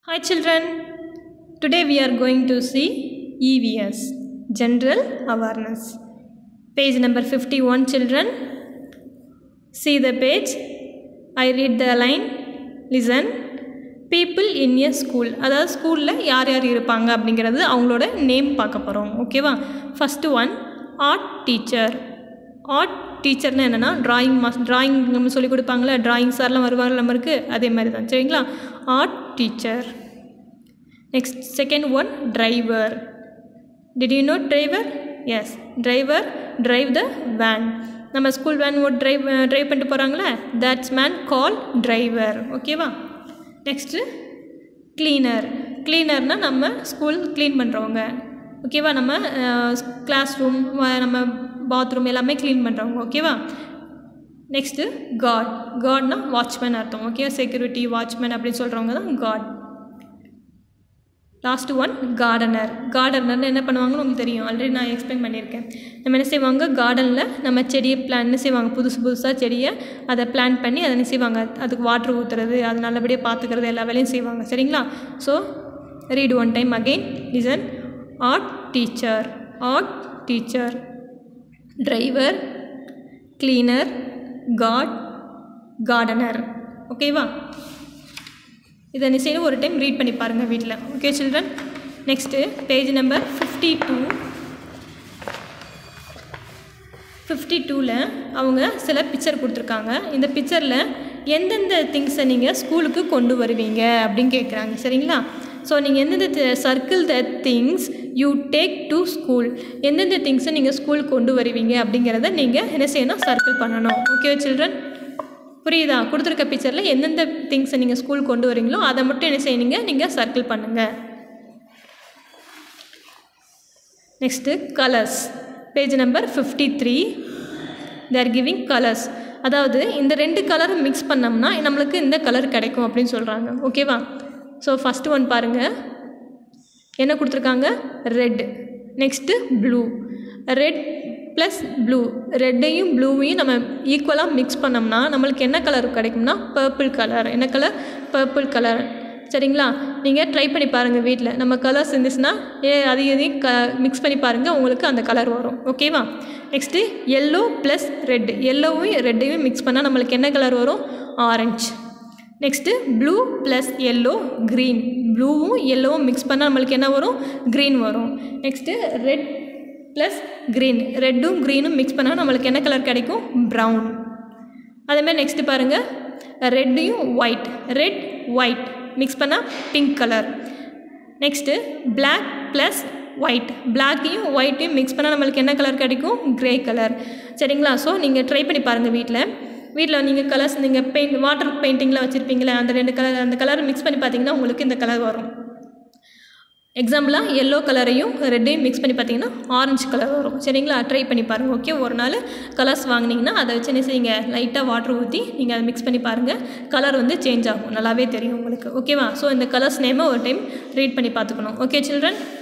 Hi children, today we are going to see EVS, General Awareness. Page number 51 children. See the page. I read the line. Listen. People in a school அதாவது ஸ்கூலில் யார் யார் இருப்பாங்க அப்படிங்கிறது அவங்களோட name பார்க்க போகிறோம் ஓகேவா first one art teacher art டீச்சர்னா என்னென்னா ட்ராயிங் மாஸ் ட்ராயிங் நம்ம சொல்லி கொடுப்பாங்களே ட்ராயிங் சார்லாம் வருவாங்க நம்மளுக்கு அதே மாதிரி தான் சரிங்களா art teacher next second one driver did you know driver yes driver drive the van நம்ம ஸ்கூல் வேன் ஓட் ட்ரைவ் ட்ரைவ் பண்ணிட்டு போகிறாங்களே தட்ஸ் மேன் கால் டிரைவர் ஓகேவா நெக்ஸ்ட்டு க்ளீனர் க்ளீனர்னால் நம்ம ஸ்கூல் க்ளீன் பண்ணுறவங்க ஓகேவா நம்ம கிளாஸ் ரூம் நம்ம பாத்ரூம் எல்லாமே க்ளீன் பண்ணுறவங்க ஓகேவா நெக்ஸ்ட்டு காட் காட்னா வாட்ச்மேன் அர்த்தம் ஓகே செக்யூரிட்டி வாட்ச்மேன் அப்படின்னு சொல்கிறவங்க தான் காட் லாஸ்ட் ஒன் கார்டனர் கார்டனர்னு என்ன பண்ணுவாங்கன்னு உங்களுக்கு தெரியும் ஆல்ரெடி நான் எக்ஸ்பிளைன் பண்ணியிருக்கேன் நம்ம என்ன செய்வாங்க கார்டனில் நம்ம செடியை பிளான் என்ன செய்வாங்க புதுசு புதுசாக செடியை அதை பிளான் பண்ணி அதை என்ன செய்வாங்க அதுக்கு வாட்ரு ஊற்றுறது அது நல்லபடியாக பார்த்துக்கிறது எல்லா வேலையும் செய்வாங்க சரிங்களா so read one time again listen art teacher art teacher driver cleaner guard gardener ஓகேவா இதை நீ செய்யணும் ஒரு டைம் ரீட் பண்ணி பாருங்கள் வீட்டில் okay children next page number fifty two fifty டூவில் அவங்க சில பிக்சர் கொடுத்துருக்காங்க இந்த பிக்சரில் எந்தெந்த திங்ஸை நீங்கள் ஸ்கூலுக்கு கொண்டு வருவீங்க அப்படின்னு கேட்குறாங்க சரிங்களா ஸோ நீங்கள் எந்தெந்த circle the things you take to school எந்தெந்த திங்ஸை நீங்கள் ஸ்கூலுக்கு கொண்டு வருவீங்க அப்படிங்கிறத நீங்கள் என்ன செய்யணும் சர்க்கிள் பண்ணணும் ஓகே சில்ட்ரன் புரியுதா கொடுத்துருக்க பிக்சரில் எந்தெந்த திங்ஸை நீங்கள் ஸ்கூல் கொண்டு வரீங்களோ அதை மட்டும் என்ன செய்யுங்க நீங்கள் சர்க்கிள் பண்ணுங்கள் next colours page number fifty three they're giving colours அதாவது இந்த ரெண்டு கலரும் மிக்ஸ் பண்ணோம்னா நம்மளுக்கு இந்த கலர் கிடைக்கும் அப்படின்னு சொல்கிறாங்க ஓகேவா ஸோ ஃபஸ்ட்டு ஒன் பாருங்கள் என்ன கொடுத்துருக்காங்க red next blue red plus blue ரெட்டையும் ப்ளூவையும் நம்ம ஈக்குவலாக மிக்ஸ் பண்ணோம்னா நம்மளுக்கு என்ன கலர் கிடைக்கும்னா பர்பிள் கலர் என்ன கலர் பர்பிள் கலர் சரிங்களா நீங்கள் ட்ரை பண்ணி பாருங்கள் வீட்டில் நம்ம கலர்ஸ் இருந்துச்சுன்னா ஏ அது எதையும் க மிக்ஸ் பண்ணி பாருங்கள் உங்களுக்கு அந்த கலர் வரும் ஓகேவா நெக்ஸ்ட்டு எல்லோ ப்ளஸ் ரெட் எல்லோவையும் ரெட்டையும் மிக்ஸ் பண்ணால் நம்மளுக்கு என்ன கலர் வரும் orange next blue plus yellow green ப்ளூவும் எல்லோவும் மிக்ஸ் பண்ணால் நம்மளுக்கு என்ன வரும் க்ரீன் வரும் நெக்ஸ்ட்டு ரெட் ப்ளஸ் க்ரீன் ரெட்டும் க்ரீனும் மிக்ஸ் பண்ணால் நம்மளுக்கு என்ன கலர் கிடைக்கும் ப்ரௌன் அதேமாதிரி நெக்ஸ்ட்டு பாருங்கள் ரெட்டையும் ஒயிட் ரெட் ஒயிட் மிக்ஸ் பண்ணால் pink colour next black plus white பிளாக்கையும் ஒயிட்டையும் மிக்ஸ் பண்ணால் நம்மளுக்கு என்ன கலர் கிடைக்கும் க்ரே கலர் சரிங்களா ஸோ நீங்கள் ட்ரை பண்ணி பாருங்கள் வீட்டில் வீட்டில் நீங்கள் கலர்ஸ் நீங்கள் பெயிண்ட் வாட்டர் பெயிண்டிங்கில் வச்சுருப்பீங்களே அந்த ரெண்டு கலர் அந்த கலர் மிக்ஸ் பண்ணி பார்த்தீங்கன்னா உங்களுக்கு இந்த கலர் வரும் எக்ஸாம்பிளாக எல்லோ கலரையும் ரெட்டையும் மிக்ஸ் பண்ணி பார்த்தீங்கன்னா ஆரஞ்சு கலர் வரும் சரிங்களா ட்ரை பண்ணி பாருங்கள் ஓகே ஒரு நாள் கலர்ஸ் வாங்கினீங்கன்னா அதை வச்சு என்ன செய்யுங்க லைட்டாக வாட்டர் ஊற்றி நீங்கள் அதை மிக்ஸ் பண்ணி பாருங்கள் கலர் வந்து சேஞ்ச் ஆகும் நல்லாவே தெரியும் உங்களுக்கு ஓகேவா ஸோ இந்த கலர்ஸ் நேமை ஒரு டைம் ரீட் பண்ணி பார்த்துக்கணும் ஓகே சில்ட்ரன்